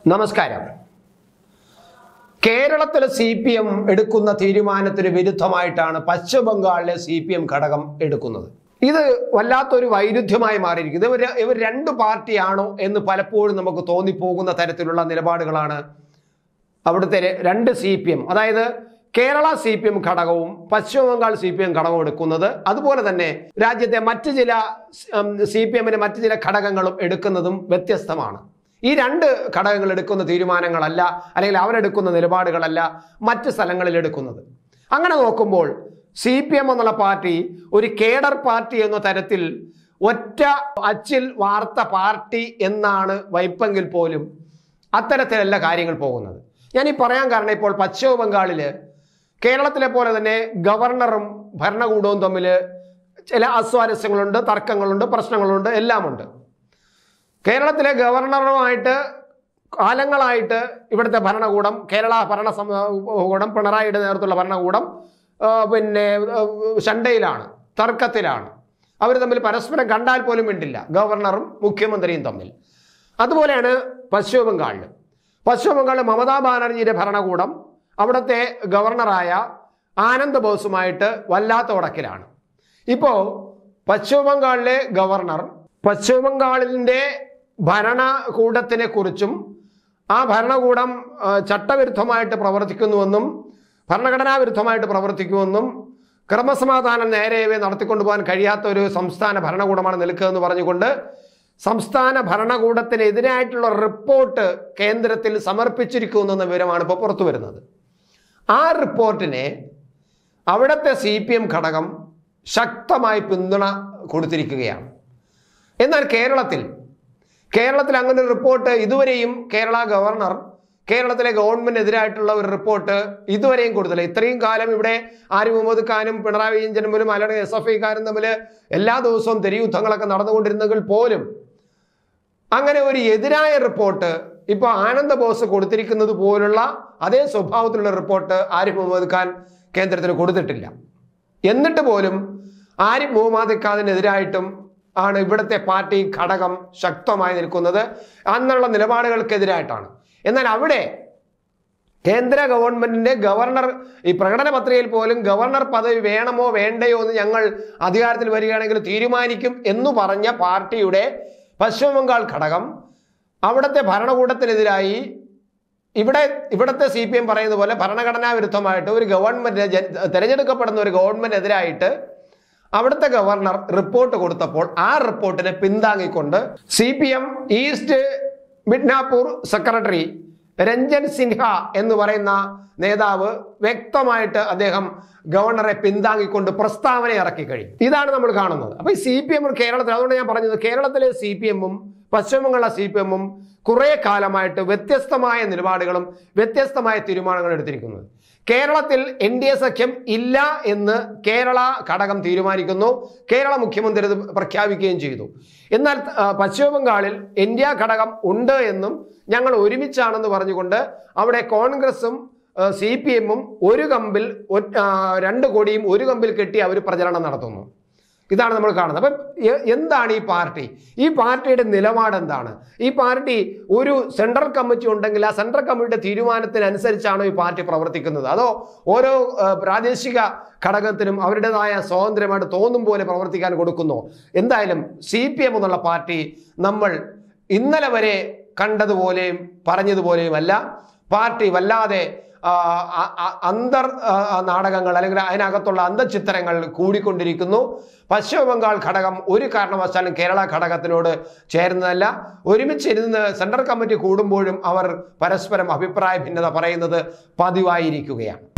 നമസ്കാരം കേരളത്തിലെ C P M എടുക്കുന്ന തീരുമാനത്തിന് വിരുദ്ധമായിട്ടാണ് പശ്ചിമ ബംഗാളിലെ സി പി എം ഘടകം എടുക്കുന്നത് ഇത് വല്ലാത്തൊരു വൈരുദ്ധ്യമായി മാറിയിരിക്കുന്നത് ഇവർ ഇവർ രണ്ട് പാർട്ടിയാണോ എന്ന് പലപ്പോഴും നമുക്ക് തോന്നിപ്പോകുന്ന തരത്തിലുള്ള നിലപാടുകളാണ് അവിടുത്തെ ര- രണ്ട് സി പി എം അതായത് കേരള സി പി എം ഘടകവും പശ്ചിമ ബംഗാൾ സി പി എം ഘടകവും എടുക്കുന്നത് അതുപോലെ തന്നെ രാജ്യത്തെ മറ്റ് ചില സി പി എമ്മിന്റെ മറ്റ് ചില ഘടകങ്ങളും എടുക്കുന്നതും വ്യത്യസ്തമാണ് ഈ രണ്ട് ഘടകങ്ങൾ എടുക്കുന്ന തീരുമാനങ്ങളല്ല അല്ലെങ്കിൽ അവരെടുക്കുന്ന നിലപാടുകളല്ല മറ്റ് സ്ഥലങ്ങളിൽ എടുക്കുന്നത് അങ്ങനെ നോക്കുമ്പോൾ സി പി എം എന്നുള്ള പാർട്ടി ഒരു കേഡർ പാർട്ടി എന്ന തരത്തിൽ ഒറ്റ അച്ചിൽ വാർത്ത പാർട്ടി എന്നാണ് വൈപ്പെങ്കിൽ പോലും അത്തരത്തിലല്ല കാര്യങ്ങൾ പോകുന്നത് ഞാൻ ഈ പറയാൻ കാരണം ഇപ്പോൾ പശ്ചിമ ബംഗാളില് കേരളത്തിലെ പോലെ തന്നെ ഗവർണറും ഭരണകൂടവും തമ്മിൽ ചില അസ്വാരസ്യങ്ങളുണ്ട് തർക്കങ്ങളുണ്ട് പ്രശ്നങ്ങളുണ്ട് എല്ലാമുണ്ട് കേരളത്തിലെ ഗവർണറുമായിട്ട് കാലങ്ങളായിട്ട് ഇവിടുത്തെ ഭരണകൂടം കേരള ഭരണ കൂടം പിണറായിയുടെ നേതൃത്വമുള്ള ഭരണകൂടം ആ, പിന്നെ ആ, ശണ്ടയിലാണ് തർക്കത്തിലാണ് അവർ തമ്മിൽ പരസ്പരം കണ്ടാൽ പോലും മിണ്ടില്ല ഗവർണറും മുഖ്യമന്ത്രിയും തമ്മിൽ അതുപോലെയാണ് പശ്ചിമ ബംഗാളിൽ പശ്ചിമ ബംഗാളിൽ മമതാ ബാനർജിയുടെ ഭരണകൂടം അവിടുത്തെ ഗവർണറായ ആനന്ദ് ബോസുമായിട്ട് വല്ലാത്ത ഉടക്കിലാണ് ഇപ്പോൾ പശ്ചിമ ബംഗാളിലെ ഗവർണർ പശ്ചിമ ബംഗാളിൻ്റെ ഭരണകൂടത്തിനെ കുറിച്ചും ആ ഭരണകൂടം ആ, ചട്ടവിരുദ്ധമായിട്ട് പ്രവർത്തിക്കുന്നുവെന്നും ഭരണഘടനാ വിരുദ്ധമായിട്ട് പ്രവർത്തിക്കുമെന്നും ക്രമസമാധാനം നേരെയവേ നടത്തിക്കൊണ്ടുപോകാൻ കഴിയാത്ത ഒരു സംസ്ഥാന ഭരണകൂടമാണ് നിൽക്കുക എന്ന് പറഞ്ഞുകൊണ്ട് സംസ്ഥാന ഭരണകൂടത്തിനെതിരായിട്ടുള്ള റിപ്പോർട്ട് കേന്ദ്രത്തിൽ സമർപ്പിച്ചിരിക്കുന്നു എന്ന വിവരമാണ് ഇപ്പോൾ പുറത്തു വരുന്നത് ആ റിപ്പോർട്ടിനെ അവിടുത്തെ സി പി എം ഘടകം ശക്തമായി പിന്തുണ കൊടുത്തിരിക്കുകയാണ് എന്നാൽ കേരളത്തിൽ കേരളത്തിൽ അങ്ങനെ ഒരു റിപ്പോർട്ട് ഇതുവരെയും കേരള ഗവർണർ കേരളത്തിലെ ഗവൺമെന്റിനെതിരായിട്ടുള്ള ഒരു റിപ്പോർട്ട് ഇതുവരെയും കൊടുത്തില്ല ഇത്രയും കാലം ഇവിടെ ആരി മുഹമ്മദ് ഖാനും പിണറായി വിജയൻ തമ്മിലും അല്ലെങ്കിൽ എസ് എഫ് ഐക്കാരും തമ്മിൽ എല്ലാ ദിവസവും തെരുയുദ്ധങ്ങളൊക്കെ നടന്നുകൊണ്ടിരുന്നെങ്കിൽ പോലും അങ്ങനെ ഒരു എതിരായ റിപ്പോർട്ട് ഇപ്പോൾ ആനന്ദ ബോസ് കൊടുത്തിരിക്കുന്നത് പോലുള്ള അതേ സ്വഭാവത്തിലുള്ള റിപ്പോർട്ട് ആരിഫ് മുഹമ്മദ് ഖാൻ കേന്ദ്രത്തിന് കൊടുത്തിട്ടില്ല എന്നിട്ട് പോലും ആരിഫ് മുഹമ്മദ് ഖാനെതിരായിട്ടും ആണ് ഇവിടുത്തെ പാർട്ടി ഘടകം ശക്തമായി നിൽക്കുന്നത് അന്നുള്ള നിലപാടുകൾക്കെതിരായിട്ടാണ് എന്നാൽ അവിടെ കേന്ദ്ര ഗവൺമെന്റിന്റെ ഗവർണർ ഈ പ്രകടന പത്രികയിൽ പോലും ഗവർണർ പദവി വേണമോ വേണ്ടയോ എന്ന് ഞങ്ങൾ അധികാരത്തിൽ വരികയാണെങ്കിൽ തീരുമാനിക്കും എന്ന് പറഞ്ഞ പാർട്ടിയുടെ പശ്ചിമ ബംഗാൾ ഘടകം അവിടുത്തെ ഭരണകൂടത്തിനെതിരായി ഇവിടെ ഇവിടുത്തെ സി പി എം പറയുന്ന പോലെ ഭരണഘടനാ വിരുദ്ധമായിട്ട് ഒരു ഗവൺമെന്റ് തിരഞ്ഞെടുക്കപ്പെടുന്ന ഒരു ഗവൺമെന്റിനെതിരായിട്ട് അവിടുത്തെ ഗവർണർ റിപ്പോർട്ട് കൊടുത്തപ്പോൾ ആ റിപ്പോർട്ടിനെ പിന്താങ്ങിക്കൊണ്ട് C P M east Midnapore secretary Ranjan Sinha എന്ന് പറയുന്ന നേതാവ് വ്യക്തമായിട്ട് അദ്ദേഹം ഗവർണറെ പിന്താങ്ങിക്കൊണ്ട് പ്രസ്താവന ഇറക്കി കഴിഞ്ഞു ഇതാണ് നമ്മൾ കാണുന്നത് അപ്പൊ ഈ സി പി എം കേരളത്തിൽ അതുകൊണ്ട് ഞാൻ പറഞ്ഞത് കേരളത്തിലെ സി പി എമ്മും പശ്ചിമബംഗാളിലെ സി പി എമ്മും കുറെ കാലമായിട്ട് വ്യത്യസ്തമായ നിലപാടുകളും വ്യത്യസ്തമായ തീരുമാനങ്ങളും എടുത്തിരിക്കുന്നത് കേരളത്തിൽ എൻ ഡി എ സഖ്യം ഇല്ല എന്ന് കേരള ഘടകം തീരുമാനിക്കുന്നു കേരള മുഖ്യമന്ത്രി ഇത് പ്രഖ്യാപിക്കുകയും ചെയ്തു എന്നാൽ ആ, പശ്ചിമ ബംഗാളിൽ എൻ ഡി എ ഘടകം ഉണ്ട് എന്നും ഞങ്ങൾ ഒരുമിച്ചാണെന്ന് പറഞ്ഞുകൊണ്ട് അവിടെ കോൺഗ്രസും സി പി എമ്മും ഒരു കമ്പിൽ ഒ- ആ, രണ്ട് കൊടിയും ഒരു കമ്പിൽ കെട്ടി അവർ പ്രചരണം നടത്തുന്നു ഇതാണ് നമ്മൾ കാണുന്നത് അപ്പം എ- എന്താണ് ഈ പാർട്ടി ഈ പാർട്ടിയുടെ നിലപാട് എന്താണ് ഈ പാർട്ടി ഒരു സെൻട്രൽ കമ്മിറ്റി ഉണ്ടെങ്കിൽ ആ സെൻട്രൽ കമ്മിറ്റിയുടെ തീരുമാനത്തിനനുസരിച്ചാണോ ഈ പാർട്ടി പ്രവർത്തിക്കുന്നത് അതോ ഓരോ ആ, പ്രാദേശിക ഘടകത്തിനും അവരുടേതായ സ്വാതന്ത്ര്യമായിട്ട് തോന്നും പോലെ പ്രവർത്തിക്കാൻ കൊടുക്കുന്നോ എന്തായാലും സി പി എം എന്നുള്ള പാർട്ടി നമ്മൾ ഇന്നലെ വരെ കണ്ടതുപോലെയും പറഞ്ഞതുപോലെയുമല്ല പാർട്ടി വല്ലാതെ ആ, അ- അ- അന്തർ ആ, നാടകങ്ങൾ അല്ലെങ്കിൽ അതിനകത്തുള്ള അന്തചിത്രങ്ങൾ കൂടിക്കൊണ്ടിരിക്കുന്നു പശ്ചിമ ബംഗാൾ ഘടകം ഒരു കാരണവശാലും കേരള ഘടകത്തിനോട് ചേരുന്നതല്ല ഒരുമിച്ചിരുന്ന് സെൻട്രൽ കമ്മിറ്റി കൂടുമ്പോഴും അവർ പരസ്പരം അഭിപ്രായ ഭിന്നത പറയുന്നത് പതിവായിരിക്കുകയാണ്